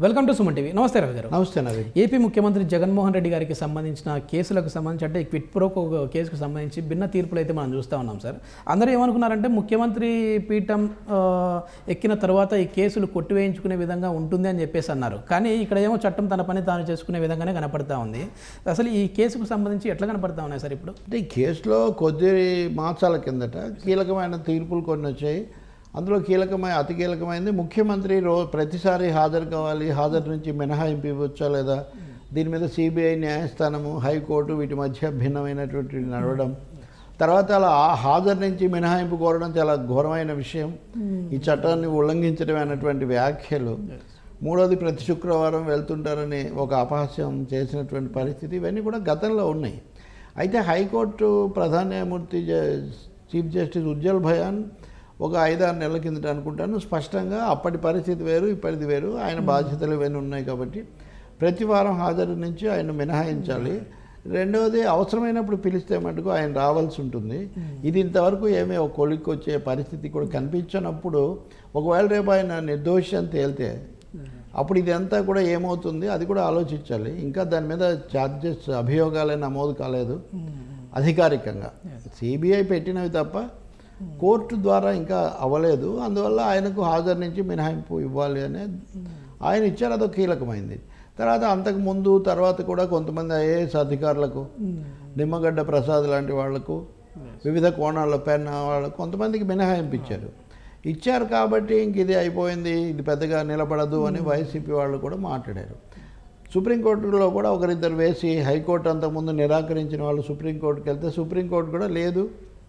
Welcome to Suman TV నమస్తే రవి గారు నమస్తే నవీన్ ఏపీ ముఖ్యమంత్రి జగన్మోహన్ రెడ్డి గారికి సంబంధించిన కేసులకు సంబంధించి అంటే క్విట్ ప్రోకో కేసుకు సంబంధించి భిన్న తీర్పులు అయితే మనం చూస్తూ ఉన్నాం సార్ అందరూ ఏమనుకున్నారంటే ముఖ్యమంత్రి పీఠం ఆ, ఎక్కిన తర్వాత ఈ కేసులు కొట్టివేయించుకునే విధంగా ఉంటుంది అని చెప్పేసి అన్నారు కానీ ఇక్కడ ఏమో చట్టం తన పని తాను చేసుకునే విధంగానే కనపడతా ఉంది అసలు ఈ కేసుకు సంబంధించి ఎట్లా కనపడతా ఉన్నాయి సార్ ఇప్పుడు అంటే ఈ కేసులో కొద్ది మాసాల కిందట కీలకమైన తీర్పులు కొన్ని వచ్చాయి అందులో కీలకమైన అతి కీలకమైనది ముఖ్యమంత్రి రో ప్రతిసారి హాజరు కావాలి హాజరు నుంచి మినహాయింపు ఇవ్వచ్చా లేదా దీని మీద సిబిఐ న్యాయస్థానము హైకోర్టు వీటి మధ్య భిన్నమైనటువంటి నడవడం తర్వాత అలా ఆ హాజరు నుంచి మినహాయింపు కోరడం చాలా ఘోరమైన విషయం ఈ చట్టాన్ని ఉల్లంఘించడం అనేటువంటి వ్యాఖ్యలు మూడోది ప్రతి శుక్రవారం వెళ్తుంటారని ఒక అపహాస్యం చేసినటువంటి పరిస్థితి ఇవన్నీ కూడా గతంలో ఉన్నాయి అయితే హైకోర్టు ప్రధాన న్యాయమూర్తి జ- చీఫ్ జస్టిస్ ఉజ్జల్ భయాన్ ఒక ఐదారు నెలల కిందట అనుకుంటాను స్పష్టంగా అప్పటి పరిస్థితి వేరు ఇప్పటిది వేరు ఆయన బాధ్యతలు ఇవన్నీ ఉన్నాయి కాబట్టి ప్రతి వారం హాజరు నుంచి ఆయన మినహాయించాలి రెండవది అవసరమైనప్పుడు పిలిస్తే మటుకు ఆయన రావాల్సి ఉంటుంది ఇది ఇంతవరకు ఏమీ ఒక కొలిక్కి వచ్చే పరిస్థితి కూడా కనిపించినప్పుడు ఒకవేళ రేపు ఆయన నిర్దోషి అని తేలితే అప్పుడు ఇదంతా కూడా ఏమవుతుంది అది కూడా ఆలోచించాలి ఇంకా దాని మీద ఛార్జెస్ అభియోగాలే నమోదు కాలేదు అధికారికంగా సిబిఐ పెట్టినవి తప్ప కోర్టు ద్వారా ఇంకా అవ్వలేదు అందువల్ల ఆయనకు హాజరు నుంచి మినహాయింపు ఇవ్వాలి అనే ఆయన ఇచ్చారు అదొక కీలకమైంది తర్వాత అంతకు ముందు తర్వాత కూడా కొంతమంది ఐఏఎస్ అధికారులకు నిమ్మగడ్డ ప్రసాద్ లాంటి వాళ్లకు వివిధ కోణాల్లో పెన్న వాళ్ళకు కొంతమందికి మినహాయింపు ఇచ్చారు ఇచ్చారు కాబట్టి ఇంక ఇది అయిపోయింది ఇది పెద్దగా నిలబడదు అని వైసీపీ వాళ్ళు కూడా మాట్లాడారు సుప్రీంకోర్టులో కూడా ఒకరిద్దరు వేసి హైకోర్టు అంతకుముందు నిరాకరించిన వాళ్ళు సుప్రీంకోర్టుకి వెళ్తే సుప్రీంకోర్టు కూడా లేదు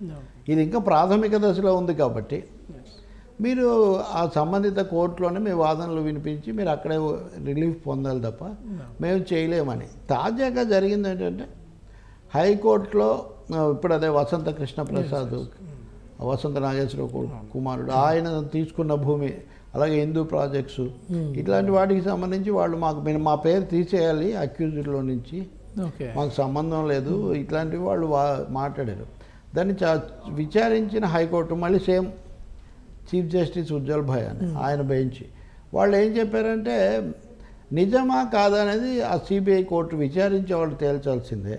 ఇది ఇంకా ప్రాథమిక దశలో ఉంది కాబట్టి మీరు ఆ సంబంధిత కోర్టులోనే మీ వాదనలు వినిపించి మీరు అక్కడే రిలీఫ్ పొందాలి తప్ప మేము చేయలేమని తాజాగా జరిగింది ఏంటంటే హైకోర్టులో ఆ, ఇప్పుడు అదే వసంత కృష్ణ ప్రసాద్ వసంత నాగేశ్వర కు- కుమారుడు ఆయన తీసుకున్న భూమి అలాగే హిందూ ప్రాజెక్ట్స్ ఇట్లాంటి వాటికి సంబంధించి వాళ్ళు మాకు మీరు మా పేరు తీసేయాలి అక్యూజ్డ్లో నుంచి ఓకే మాకు సంబంధం లేదు ఇట్లాంటివి వాళ్ళు వా మాట్లాడారు దాన్ని చా విచారించిన హైకోర్టు మళ్ళీ సేమ్ చీఫ్ జస్టిస్ ఉజ్వల్ భాయ్ అని ఆయన బెంచ్ వాళ్ళు ఏం చెప్పారంటే నిజమా కాదా అనేది ఆ సిబిఐ కోర్టు విచారించే వాళ్ళు తేల్చాల్సిందే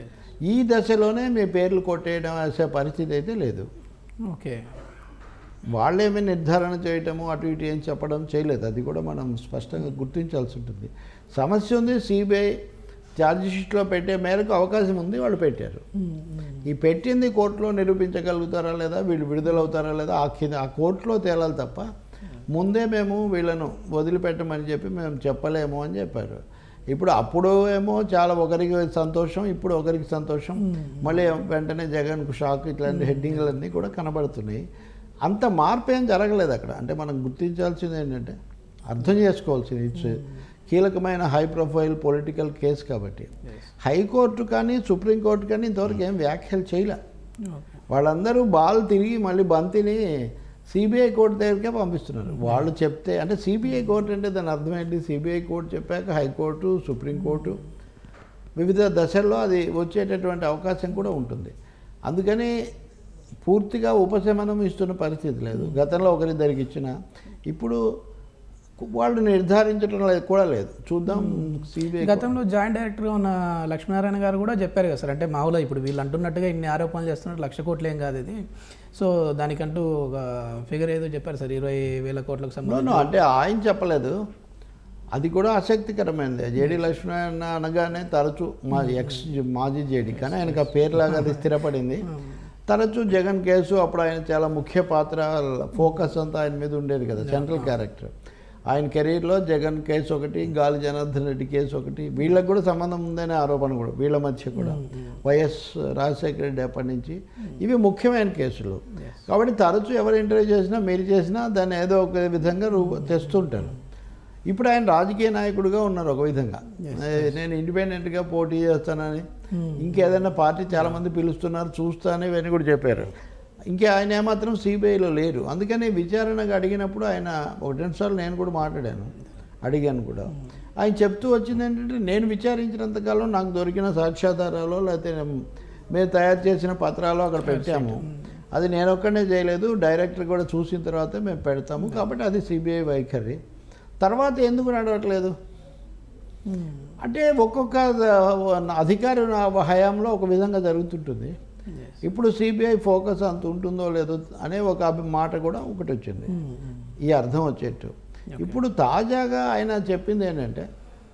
ఈ దశలోనే మీ పేర్లు కొట్టేయడం వేసే పరిస్థితి అయితే లేదు ఓకే వాళ్ళేమీ నిర్ధారణ చేయటము అటు ఇటు ఏం చెప్పడం చేయలేదు అది కూడా మనం స్పష్టంగా గుర్తించాల్సి ఉంటుంది సమస్య ఉంది సిబిఐ ఛార్జ్ షీట్లో పెట్టే మేరకు అవకాశం ఉంది వాళ్ళు పెట్టారు ఈ పెట్టింది కోర్టులో నిరూపించగలుగుతారా లేదా వీళ్ళు విడుదలవుతారా లేదా ఆ కింద ఆ కోర్టులో తేలాలి తప్ప ముందే మేము వీళ్ళను వదిలిపెట్టమని చెప్పి మేము చెప్పలేము అని చెప్పారు ఇప్పుడు అప్పుడు ఏమో చాలా ఒకరికి సంతోషం ఇప్పుడు ఒకరికి సంతోషం మళ్ళీ వెంటనే జగన్కు షాక్ ఇట్లాంటి హెడ్డింగ్లన్నీ కూడా కనబడుతున్నాయి అంత మార్పు ఏం జరగలేదు అక్కడ అంటే మనం గుర్తించాల్సింది ఏంటంటే అర్థం చేసుకోవాల్సింది ఇట్స్ కీలకమైన హై ప్రొఫైల్ పొలిటికల్ కేసు కాబట్టి హైకోర్టు కానీ సుప్రీంకోర్టు కానీ ఇంతవరకు ఏం వ్యాఖ్యలు చేయలే వాళ్ళందరూ బాల్ తిరిగి మళ్ళీ బంతిని సిబిఐ కోర్టు దగ్గరికే పంపిస్తున్నారు వాళ్ళు చెప్తే అంటే సిబిఐ కోర్టు అంటే దాని అర్థం ఏంటి సిబిఐ కోర్టు చెప్పాక హైకోర్టు సుప్రీంకోర్టు వివిధ దశల్లో అది వచ్చేటటువంటి అవకాశం కూడా ఉంటుంది అందుకని పూర్తిగా ఉపశమనం ఇస్తున్న పరిస్థితి లేదు గతంలో ఒకరిద్దరికి ఇచ్చిన ఇప్పుడు వాళ్ళు నిర్ధారించడం లేదు కూడా లేదు చూద్దాం సిబిఐ గతంలో జాయింట్ డైరెక్టర్గా ఉన్న లక్ష్మీనారాయణ గారు కూడా చెప్పారు కదా సార్ అంటే మామూలుగా ఇప్పుడు వీళ్ళు అంటున్నట్టుగా ఇన్ని ఆరోపణలు చేస్తున్నట్టు లక్ష కోట్లు ఏం కాదు ఇది సో దానికంటూ ఒక ఫిగర్ ఏదో చెప్పారు సార్ ఇరవై వేల కోట్లకు నో, సంబంధించి నో, అంటే ఆయన చెప్పలేదు అది కూడా ఆసక్తికరమైనది జేడి లక్ష్మీనారాయణ అనగానే తరచూ మా ఎక్స్ మాజీ జేడి కానీ ఆయనకు ఆ పేరులాగా అది స్థిరపడింది తరచూ జగన్ కేసు అప్పుడు ఆయన చాలా ముఖ్య పాత్ర ఫోకస్ అంతా ఆయన మీద ఉండేది కదా సెంట్రల్ క్యారెక్టర్ ఆయన కెరీర్లో జగన్ కేసు ఒకటి గాలి జనార్దన్ రెడ్డి కేసు ఒకటి వీళ్ళకి కూడా సంబంధం ఉందనే ఆరోపణ కూడా వీళ్ళ మధ్య కూడా వైఎస్ రాజశేఖర రెడ్డి అప్పటి నుంచి ఇవి ముఖ్యమైన కేసులు కాబట్టి తరచూ ఎవరు ఇంటర్వ్యూ చేసినా మీరు చేసినా దాన్ని ఏదో ఒక విధంగా రూప తెస్తుంటారు ఇప్పుడు ఆయన రాజకీయ నాయకుడిగా ఉన్నారు ఒక విధంగా ఏ, నేను ఇండిపెండెంట్గా పోటీ చేస్తానని ఇంకేదైనా పార్టీ చాలామంది పిలుస్తున్నారు చూస్తాను ఇవన్నీ కూడా చెప్పారు ఇంకా ఆయన ఏమాత్రం సిబిఐలో లేరు అందుకని విచారణకు అడిగినప్పుడు ఆయన ఒకటి రెండు సార్లు నేను కూడా మాట్లాడాను అడిగాను కూడా ఆయన చెప్తూ వచ్చింది ఏంటంటే నేను విచారించినంతకాలం నాకు దొరికిన సాక్ష్యాధారాలు లేకపోతే మేము తయారు చేసిన పత్రాలు అక్కడ పెట్టాము అది నేను ఒక్కనే చేయలేదు డైరెక్టర్ కూడా చూసిన తర్వాత మేము పెడతాము కాబట్టి అది సిబిఐ వైఖరి తర్వాత ఎందుకు నడవట్లేదు అంటే ఒక్కొక్క అధికారి హయాంలో ఒక విధంగా జరుగుతుంటుంది ఇప్పుడు సిబిఐ ఫోకస్ అంత ఉంటుందో లేదో అనే ఒక అభి- మాట కూడా ఒకటి వచ్చింది ఈ అర్థం వచ్చేట్టు ఇప్పుడు తాజాగా ఆయన చెప్పింది ఏంటంటే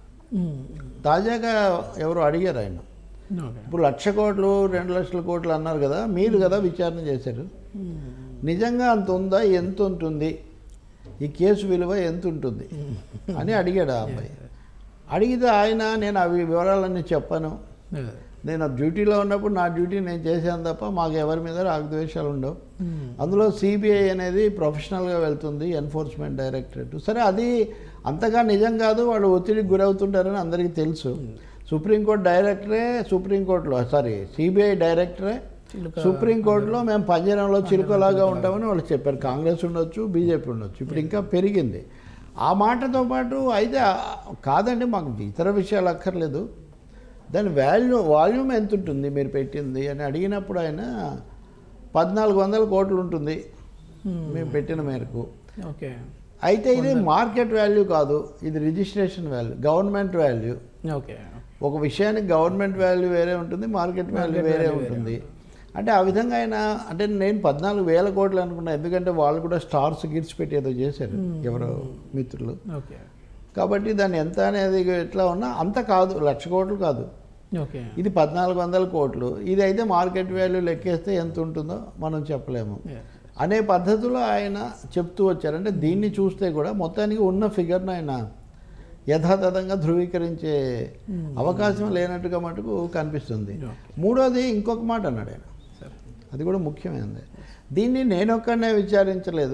తాజాగా ఎవరు అడిగారు ఆయన ఓకే ఇప్పుడు లక్ష కోట్లు రెండు లక్షల కోట్లు అన్నారు కదా మీరు కదా విచారణ చేశారు నిజంగా అంత ఉందా ఎంత ఉంటుంది ఈ కేసు విలువ ఎంత ఉంటుంది అని అడిగాడు ఆ అబ్బాయి అడిగితే ఆయన నేను అవి వివరాలన్నీ చెప్పాను నేను డ్యూటీలో ఉన్నప్పుడు నా డ్యూటీ నేను చేశాను తప్ప మాకు ఎవరి మీద రాగద్వేషాలు ఉండవు అందులో సిబిఐ అనేది ప్రొఫెషనల్గా వెళ్తుంది ఎన్ఫోర్స్మెంట్ డైరెక్టరేట్ సరే అది అంతగా నిజం కాదు వాళ్ళు ఒత్తిడికి గురవుతుంటారని అందరికీ తెలుసు సుప్రీంకోర్టు డైరెక్టరే సుప్రీంకోర్టులో సారీ సిబిఐ డైరెక్టరే చిలుక- సుప్రీంకోర్టులో మేము పంజరంలో చిలుకలాగా ఉంటామని వాళ్ళు చెప్పారు కాంగ్రెస్ ఉండొచ్చు బీజేపీ ఉండొచ్చు ఇప్పుడు ఇంకా పెరిగింది ఆ మాటతో పాటు అయితే ఆ- కాదండి మాకు ఇతర విషయాలు అక్కర్లేదు దాని వాల్యూ వాల్యూమ్ ఎంత ఉంటుంది మీరు పెట్టింది అని అడిగినప్పుడు ఆయన పద్నాలుగు వందల కోట్లు ఉంటుంది మేము పెట్టిన మేరకు ఓకే అయితే ఇది మార్కెట్ వాల్యూ కాదు ఇది registration value government value okay ఒక విషయానికి గవర్నమెంట్ వాల్యూ వేరే ఉంటుంది మార్కెట్ వాల్యూ Market వేరే value ఉంటుంది అంటే ఆ విధంగా ఆయన అంటే నేను పద్నాలుగు వేల కోట్లు అనుకున్నా ఎందుకంటే వాళ్ళు కూడా స్టార్స్ గిట్స్ పెట్టి ఏదో చేశారు ఎవరో మిత్రులు ఓకే కాబట్టి దాన్ని ఎంత అనేది ఎట్లా ఉన్నా అంత కాదు లక్ష కోట్లు కాదు ఓకే ఇది పద్నాలుగు వందల కోట్లు ఇది అయితే మార్కెట్ వాల్యూ లెక్కేస్తే ఎంత ఉంటుందో మనం చెప్పలేము అనే పద్ధతిలో ఆయన చెప్తూ వచ్చారు అంటే దీన్ని చూస్తే కూడా మొత్తానికి ఉన్న ఫిగర్ను ఆయన యథాతథంగా ధృవీకరించే అవకాశం లేనట్టుగా మటుకు కనిపిస్తుంది మూడోది ఇంకొక మాట అన్నాడు ఆయన సరే అది కూడా ముఖ్యమైనది దీన్ని నేనొక్కడనే విచారించలేదు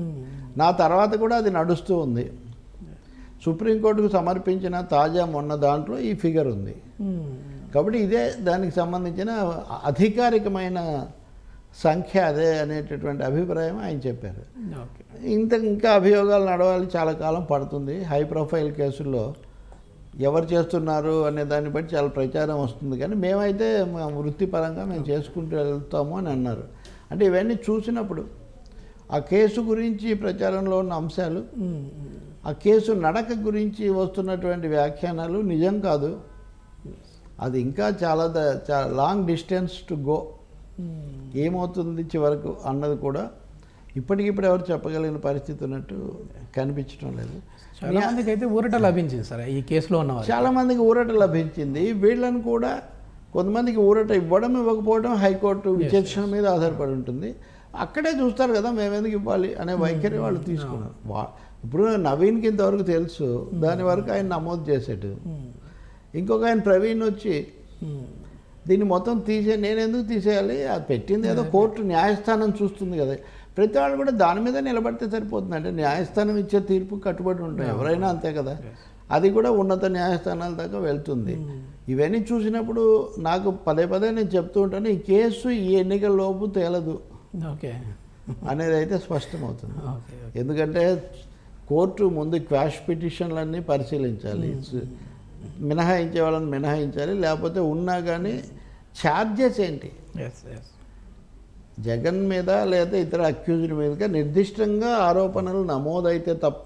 నా తర్వాత కూడా అది నడుస్తూ ఉంది సుప్రీంకోర్టుకు సమర్పించిన తాజా మొన్న దాంట్లో ఈ ఫిగర్ ఉంది కాబట్టి ఇదే దానికి సంబంధించిన అధికారికమైన సంఖ్య అదే అనేటటువంటి అభిప్రాయం ఆయన చెప్పారు ఓకే ఇంత ఇంకా అభియోగాలు నడవాలి చాలా కాలం పడుతుంది హై ప్రొఫైల్ కేసుల్లో ఎవరు చేస్తున్నారు అనే దాన్ని బట్టి చాలా ప్రచారం వస్తుంది కానీ మేమైతే మా వృత్తిపరంగా మేము చేసుకుంటూ వెళ్తాము అని అన్నారు అంటే ఇవన్నీ చూసినప్పుడు ఆ కేసు గురించి ప్రచారంలో ఉన్న అంశాలు ఆ కేసు నడక గురించి వస్తున్నటువంటి వ్యాఖ్యానాలు నిజం కాదు అది ఇంకా చాలా ద- చాలా లాంగ్ డిస్టెన్స్ టు గో ఏమవుతుంది చివరకు అన్నది కూడా ఇప్పటికిప్పుడు ఎవరు చెప్పగలిగిన పరిస్థితి ఉన్నట్టు కనిపించడం లేదు చాలా మందికి అయితే ఊరట లభించింది సరే ఈ కేసులో ఉన్నవారు చాలా మందికి ఊరట లభించింది వీళ్ళని కూడా కొంతమందికి ఊరట ఇవ్వడం ఇవ్వకపోవడం హైకోర్టు విచక్షణ మీద ఆధారపడి ఉంటుంది అక్కడే చూస్తారు కదా మేము ఎందుకు ఇవ్వాలి అనే వైఖరి వాళ్ళు తీసుకున్నారు వా- ఇప్పుడు నవీన్కి ఇంతవరకు తెలుసు దాని వరకు ఆయన నమోదు చేసాడు ఇంకొక ఆయన ప్రవీణ్ వచ్చి దీన్ని మొత్తం తీసే నేను ఎందుకు తీసేయాలి అది పెట్టింది ఏదో కోర్టు న్యాయస్థానం చూస్తుంది కదా ప్రతి వాళ్ళు కూడా దాని మీద నిలబడితే సరిపోతుంది అంటే న్యాయస్థానం ఇచ్చే తీర్పు కట్టుబడి ఉంటాయి ఎవరైనా అంతే కదా అది కూడా ఉన్నత న్యాయస్థానాల దాకా వెళ్తుంది ఇవన్నీ చూసినప్పుడు నాకు పదే పదే నేను చెప్తూ ఉంటాను ఈ కేసు ఈ ఎన్నికల లోపు తేలదు ఓకే అనేది అయితే స్పష్టమవుతుంది ఓకే ఎందుకంటే కోర్టు ముందు క్వాష్ పిటిషన్లన్నీ పరిశీలించాలి మినహాయించే వాళ్ళని మినహాయించాలి లేకపోతే ఉన్నా కానీ ఛార్జెస్ ఏంటి ఎస్ ఎస్ జగన్ మీద లేదా ఇతర అక్యూజ్డ్ మీదుగా నిర్దిష్టంగా ఆరోపణలు నమోదైతే తప్ప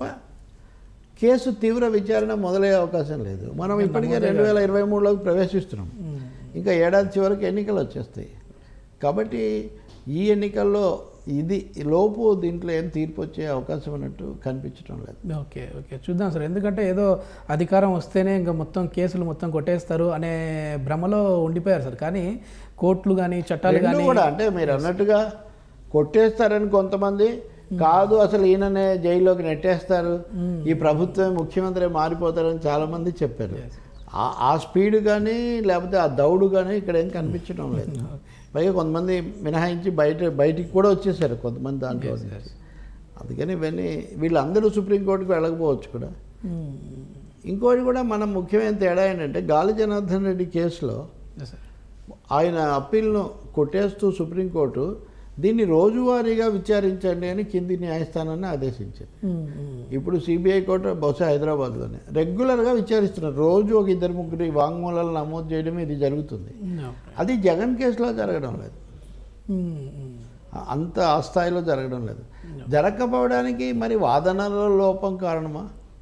కేసు తీవ్ర విచారణ మొదలయ్యే అవకాశం లేదు మనం ఇప్పటికే రెండు వేల ఇరవై మూడులోకి ప్రవేశిస్తున్నాం ఇంకా ఏడాది చివరికి ఎన్నికలు వచ్చేస్తాయి కాబట్టి ఈ ఎన్నికల్లో ఇది ఈ లోపు దీంట్లో ఏం తీర్పు వచ్చే అవకాశం ఉన్నట్టు కనిపించడం లేదు ఓకే ఓకే చూద్దాం సార్ ఎందుకంటే ఏదో అధికారం వస్తేనే ఇంకా మొత్తం కేసులు మొత్తం కొట్టేస్తారు అనే భ్రమలో ఉండిపోయారు సార్ కానీ కోర్టులు కానీ చట్టాలు రెండు కానీ కూడా అంటే మీరు అన్నట్టుగా కొట్టేస్తారని కొంతమంది కాదు అసలు ఈయననే జైల్లోకి నెట్టేస్తారు ఈ ప్రభుత్వం ముఖ్యమంత్రి మారిపోతారని చాలా మంది చెప్పారు ఆ- ఆ స్పీడ్ కానీ లేకపోతే ఆ దౌడు కానీ ఇక్కడ ఏం కనిపించడం లేదు పైగా కొంతమంది మినహాయించి బయట బయటికి కూడా వచ్చేసారు కొంతమంది దాంట్లో నుంచి. అందుకని ఇవన్నీ వీళ్ళందరూ సుప్రీంకోర్టుకి వెళ్ళకపోవచ్చు కూడా మ్మ్. ఇంకోటి కూడా మనం ముఖ్యమైన తేడా ఏంటంటే గాలి జనార్దన్ రెడ్డి కేసులో Yes, sir. ఆయన అప్పీల్ను కొట్టేస్తూ సుప్రీంకోర్టు దీన్ని రోజువారీగా విచారించండి అని కింది న్యాయస్థానాన్ని ఆదేశించింది మ్మ్, మ్మ్. ఇప్పుడు సిబిఐ కోర్టు బహుశా హైదరాబాద్లోనే రెగ్యులర్గా విచారిస్తున్నారు రోజు ఒక ఇద్దరు ముగ్గురు వాంగ్మూలాలు నమోదు చేయడం ఇది జరుగుతుంది ఓకే. అది జగన్ కేసులో జరగడం లేదు మ్మ్, మ్మ్. అంత ఆ స్థాయిలో జరగడం లేదు జరగకపోవడానికి మరి వాదనల లోపం కారణమా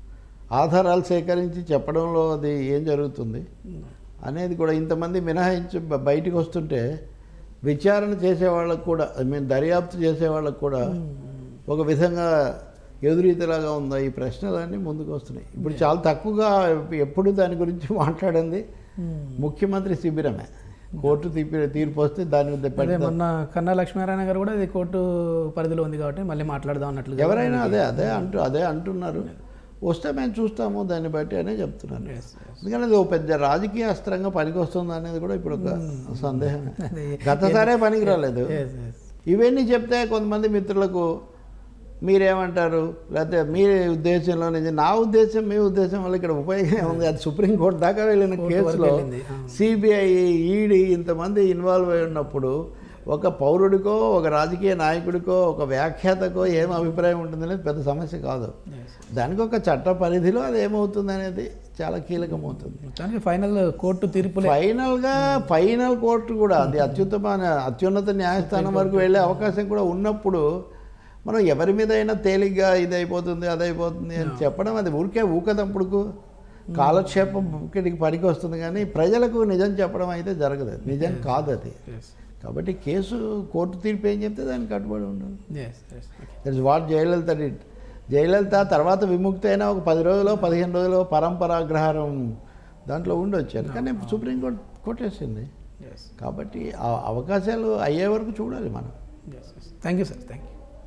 ఆధారాలు సేకరించి చెప్పడంలో అది ఏం జరుగుతుంది అనేది కూడా ఇంతమంది మినహాయించి బ- బయటికి వస్తుంటే విచారణ చేసే వాళ్ళకు కూడా ఐ మీన్ దర్యాప్తు చేసే వాళ్ళకు కూడా ఒక విధంగా ఎదురీతలాగా ఉందా ఈ ప్రశ్నలన్నీ ముందుకు వస్తున్నాయి ఇప్పుడు చాలా తక్కువగా ఎప్పుడు దాని గురించి మాట్లాడింది ముఖ్యమంత్రి శిబిరమే కోర్టు తీర్పు తీర్పు వస్తే దాని మీద అదే పెడతారు. మొన్న కన్నా లక్ష్మీనారాయణ గారు కూడా ఇది కోర్టు పరిధిలో ఉంది కాబట్టి మళ్ళీ మాట్లాడదాం అన్నట్లు ఎవరైనా అదే అదే అంటూ అదే అంటున్నారు వస్తే మేము చూస్తాము దాన్ని బట్టి అనే చెప్తున్నాను Yes, yes. ఎందుకంటే అది ఓ పెద్ద రాజకీయ అస్త్రంగా పనికొస్తుంది అనేది కూడా ఇప్పుడు ఒక సందేహం అది గతసారే పనికి రాలేదు Yes, yes. ఇవన్నీ చెప్తే కొంతమంది మిత్రులకు మీరేమంటారు లేకపోతే మీ ఉద్దేశంలో నుంచి నా ఉద్దేశం మీ ఉద్దేశం వల్ల ఇక్కడ ఉపయోగం ఉంది అది సుప్రీంకోర్టు దాకా వెళ్ళిన కోర్టు వరకు కేసులో వెళ్ళింది, ఆ. సిబిఐ ఈడీ ఇంతమంది ఇన్వాల్వ్ అయి ఉన్నప్పుడు ఒక పౌరుడికో ఒక రాజకీయ నాయకుడికో ఒక వ్యాఖ్యాతకో ఏం అభిప్రాయం ఉంటుందనేది పెద్ద సమస్య కాదు Yes. దానికి ఒక చట్ట పరిధిలో అది ఏమవుతుంది అనేది చాలా కీలకమవుతుంది మొత్తానికి ఫైనల్ కోర్టు తీర్పులే ఫైనల్గా ఫైనల్ కోర్టు కూడా అది అత్యుత్తమ అత్యున్నత న్యాయస్థానం వరకు వెళ్ళే అవకాశం కూడా ఉన్నప్పుడు మనం ఎవరి మీద అయినా తేలిగ్గా ఇది అయిపోతుంది అది అయిపోతుంది అని చెప్పడం అది ఊరికే ఊకదంపుడుకు కాలక్షేపం ఇక్కడికి పనికి వస్తుంది కానీ ప్రజలకు నిజం చెప్పడం అయితే జరగదు అది. నిజం కాదు అది Yes. కాబట్టి కేసు కోర్టు తీర్పు ఏం చెప్తే దానికి కట్టుబడి ఉండాలి Yes, yes. Okay. That is what Jayalalithaa did Jayalalithaa తర్వాత విముక్తి అయినా ఒక పది రోజులు పదిహేను రోజులు పరంపరాగ్రహారం దాంట్లో ఉండొచ్చారు కానీ సుప్రీంకోర్టు కొట్టేసింది Yes. కాబట్టి ఆ అవకాశాలు అయ్యే వరకు చూడాలి మనం Yes, yes. Thank you, sir. Thank you.